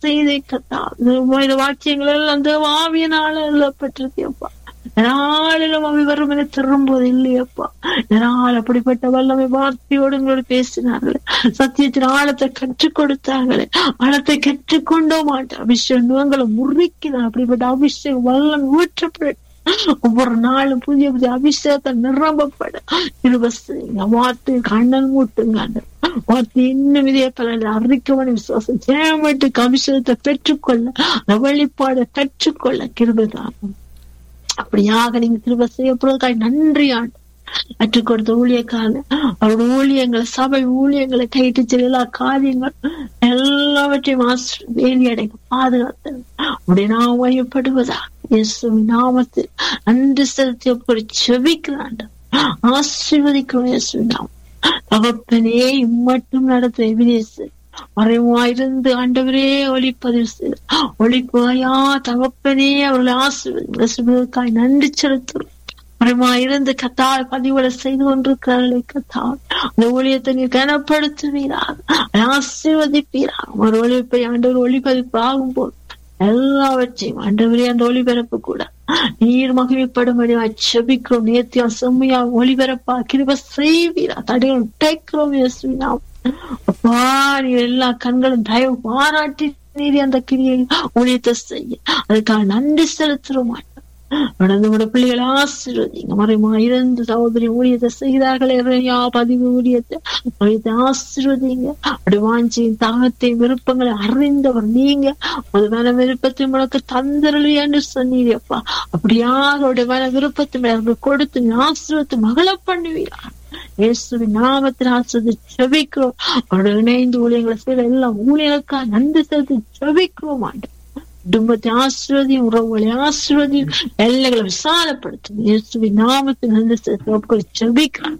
செய்தி கத்தா இந்த வாக்கியங்கள் எல்லாம் அந்த ஆவியனால எழுதப்பட்டிருக்கேப்பா நாளிலும் அவை வரும் என திரும்புவது இல்லையப்பா நாள் அப்படிப்பட்ட வல்லமை வார்த்தையோடு உங்களோடு பேசினார்கள் சத்தியத்தின் ஆழத்தை கற்றுக் கொடுத்தாங்களே ஆழத்தை கற்றுக்கொண்டோ மாட்டேன் அபிஷேகங்களை முறிக்கிறான் அப்படிப்பட்ட அபிஷேகம் வல்லம் ஊற்றப்பட ஒவ்வொரு நாளும் புதிய புதிய அபிஷேகத்தை நிரம்பப்பட இருபங்க வார்த்தை கண்ணன் மூட்டுங்க வார்த்தை இன்னும் இதே பல அறிக்கவனை விசுவாசம் ஜெயமட்டுக்கு அபிஷேகத்தை பெற்றுக்கொள்ள அந்த வெளிப்பாடை கற்றுக்கொள்ள கிருபதாகும் அப்படியாக நீங்க திரும்ப செய்யப்படுவதற்காக நன்றி ஆண்டு கற்றுக் கொடுத்த ஊழியக்காரன் அவரோட ஊழியங்களை சபை ஊழியங்களை கைட்டு எல்லா காரியங்கள் எல்லாவற்றையும் வேலி அடைங்க பாதுகாத்து அப்படி நாம் வயப்படுவதா இயேசுவின் நாமத்தில் நன்றி செலுத்தி அப்படி செபிக்கிறான் ஆசீர்வதிக்கிறோம் இயேசுவின் நாமம் தகப்பனே இம்மட்டும் நடத்த எவினேசு மறைவாயிருந்து ஆண்டவரே ஒளிப்பதிவு செய்து ஒளிப்பாயா தகப்பனே அவர்களை ஆசிர்வதிக்காய் நன்றி செலுத்துறோம் மறைவாயிருந்து கத்தால் பதிவுகளை செய்து கொண்டிருக்கிறார்களே கத்தால் அந்த ஒளியத்தை நீர் கனப்படுத்துவீராக ஆசீர்வதிப்பீராக ஒரு ஒளிப்பை ஆண்டவர் ஒளிப்பதிப்பு ஆகும் போது எல்லாவற்றையும் ஆண்டவரே அந்த ஒளிபரப்பு கூட நீர் மகிமைப்படும்படி அச்சபிக்கிறோம் நேர்த்தியா செம்மையா ஒளிபரப்பா கிருப செய்வீரா தடைகள் உடைக்கிறோம் இயேசுவினாம் அப்பா நீ எல்லா கண்களும் தயவு பாராட்டி நீர் அந்த கிரியை ஊழியத்தை செய்ய அதுக்காக நன்றி செலுத்துறோம் நடந்து விட பிள்ளைகள் ஆசீர்வதிங்க மறைமா இருந்து சகோதரி ஊழியத்தை செய்கிறார்களே இறையா பதிவு ஊழியத்தை ஊழியத்தை ஆசீர்வதிங்க அப்படி வாஞ்சியின் தாகத்தை விருப்பங்களை அறிந்தவர் நீங்க ஒரு மன விருப்பத்தை உனக்கு தந்தரலி என்று சொன்னீரப்பா அப்படியாக அவருடைய மன விருப்பத்தை அவர்கள் கொடுத்து ஆசீர்வத்தை மகள பண்ணுவீரா இயேசுவின் நாமத்தில் ஆசிரியர் செபிக்கிறோம் அவருடைய இணைந்து ஊழியங்களை செய்த எல்லாம் ஊழியர்களுக்காக நன்றி செலுத்தி செபிக்கிறோம் ஆண்டு குடும்பத்தை ஆசிர்வதியும் உறவுகளை ஆசிர்வதியும் எல்லைகளை விசாலப்படுத்தும் இயேசுவின் நாமத்தில் நன்றி செலுத்தி செபிக்கிறான்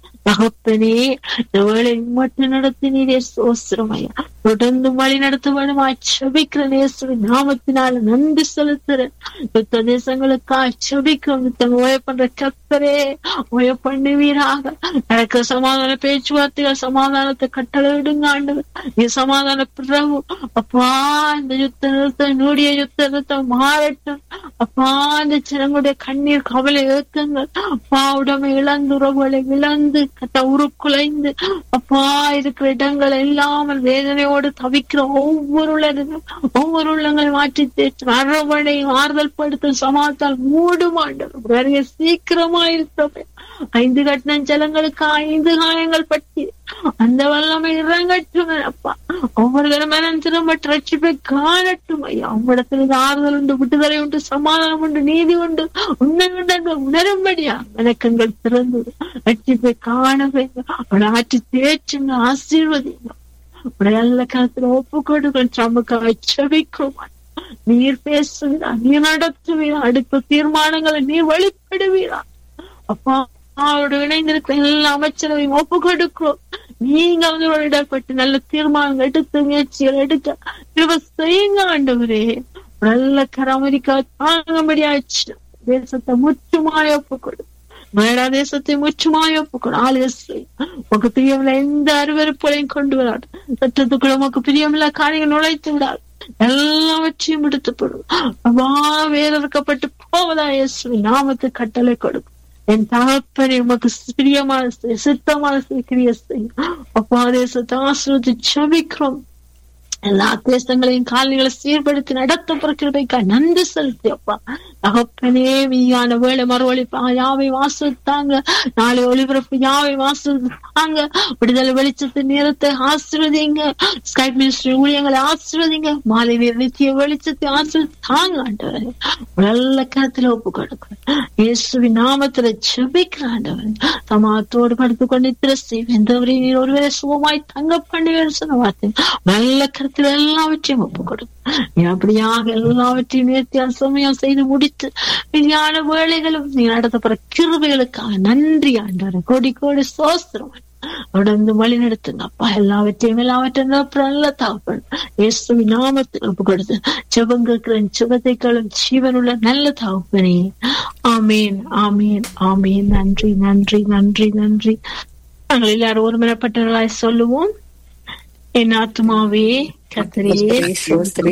தகப்பனே இந்த வேலை மட்டும் நடத்தினீரே சோசிரமையா தொடர்ந்து வழி நடத்த வேணுமா செபிக்கிற நேசுவின் நாமத்தினால நன்றி செலுத்துற யுத்த தேசங்களுக்கா செபிக்கிறோம் யுத்தம் ஓய பண்ற கத்தரே ஓய பண்ணுவீராக நடக்கிற சமாதான பேச்சுவார்த்தைகள் சமாதானத்தை கட்டளையிடுங்க ஆண்டவர் நீ சமாதான பிரபு அப்பா இந்த யுத்த நிறுத்தம் நூடிய யுத்த நிறுத்தம் மாறட்டும் அப்பா இந்த ஜனங்களுடைய கண்ணீர் கவலை ஏக்கங்கள் அப்பா உடமை இழந்து உறவுகளை இழந்து கட்ட உருக்குலைந்து அப்பா இருக்கிற இடங்கள் இல்லாமல் வேதனையோடு தவிக்கிற ஒவ்வொரு ஒவ்வொரு உள்ளங்களை மாற்றி தேற்று அரவணை ஆறுதல் படுத்தும் சமாத்தால் மூடுமாண்டவர் நிறைய சீக்கிரமா இருக்கிற ஐந்து கட்டின ஜலங்களுக்கு ஐந்து காயங்கள் பற்றி அந்த வல்லமை இறங்கட்டும் அப்பா ஒவ்வொரு மனம் திரும்ப ரட்சிப்பை காணட்டும் ஐயா உங்களிடத்தில் ஆறுதல் உண்டு விடுதலை உண்டு சமாதானம் உண்டு நீதி உண்டு உண்மை உண்டு உணரும்படியா விளக்கங்கள் திறந்தது ரட்சிப்பை காண வேண்டும் அவளை ஆற்றி தேற்றுங்க ஆசீர்வதிங்க உடைய நல்ல காலத்துல ஒப்பு கொடுக்கும் சமக்காக செபிக்கும் நீர் பேசுவீரா நீர் நடத்துவீரா அடுத்த தீர்மானங்களை நீர் வெளிப்படுவீரா அப்பா அவரோட இணைந்திருக்கிற எல்லா அமைச்சரையும் ஒப்பு கொடுக்கிறோம் நீங்க அவங்களோட இடப்பட்டு நல்ல தீர்மானங்கள் எடுத்து முயற்சிகள் எடுக்க செய்யுங்க ஆண்டவரே நல்ல கராமரிக்கா தாங்கும்படியாச்சு தேசத்தை முற்றுமாய ஒப்பு கொடு மேடா தேசத்தை முற்றுமாய ஒப்புக்கொடு ஆலோசனை உங்க பிரியமில்ல எந்த அருவறுப்புகளையும் கொண்டு வராது சட்டத்துக்குள்ள உமக்கு பிரியமில்ல காரியங்கள் நுழைத்து விடாது எல்லாவற்றையும் எடுத்துப்படும் அவா வேறறுக்கப்பட்டு போவதா இயேசு நாமத்து கட்டளை கொடுக்கும் என் தகப்பனை உமக்கு பிரியமான சித்தமான கிரிய செய்யும் அப்பா தேசத்தை ஆசிரியத்தை சபிக்கிறோம் எல்லா தேசங்களையும் காலனிகளை சீர்படுத்தி நடத்த பிறக்கிறதைக்கா நன்றி செலுத்தி அப்பா தகப்பனே மீயான வேலை மறுவழிப்பா யாவை வாசித்தாங்க நாளை ஒளிபரப்பு யாவை வாசித்தாங்க விடுதலை வெளிச்சத்தின் நேரத்தை ஆசிர்வதிங்க ஸ்கைப் மினிஸ்ட்ரி ஊழியங்களை ஆசிர்வதிங்க மாலை நித்திய வெளிச்சத்தை ஆசிர்வதித்தாங்க ஆண்டவர் நல்ல கருத்துல ஒப்பு கொடுக்கிறேன் இயேசுவின் நாமத்துல செபிக்கிற ஆண்டவர் சமாத்தோடு படுத்து கொண்டு திரசி வெந்தவரை நீர் ஒருவரை சுகமாய் தங்க பண்ணுவேன் சொன்ன வார்த்தை நல்ல கருத்துல எல்லாவற்றையும் ஒப்பு கொடுக்கும் அப்படியாக எல்லாவற்றையும் நேர்த்தி அசமயம் செய்து முடித்து விஞ்ஞான வேலைகளும் நீ நடத்தப்படுற கிருபைகளுக்காக நன்றி ஆண்டாரு கோடி கோடி சோஸ்திரம் தொடர்ந்து வழி நடத்துங்க அப்பா எல்லாவற்றையும் எல்லாவற்றையும் நல்ல தாப்பன் இயேசுவி நாமத்தில் ஒப்பு கொடுத்து செவங்க சுகத்தைகளும் ஜீவனுள்ள நல்ல தாப்பனே ஆமீன் ஆமீன் ஆமீன் நன்றி நன்றி நன்றி நன்றி நாங்கள் எல்லாரும் ஒருமுறைப்பட்டவர்களாய் சொல்லுவோம் என் ஆத்மாவே கத்திரியே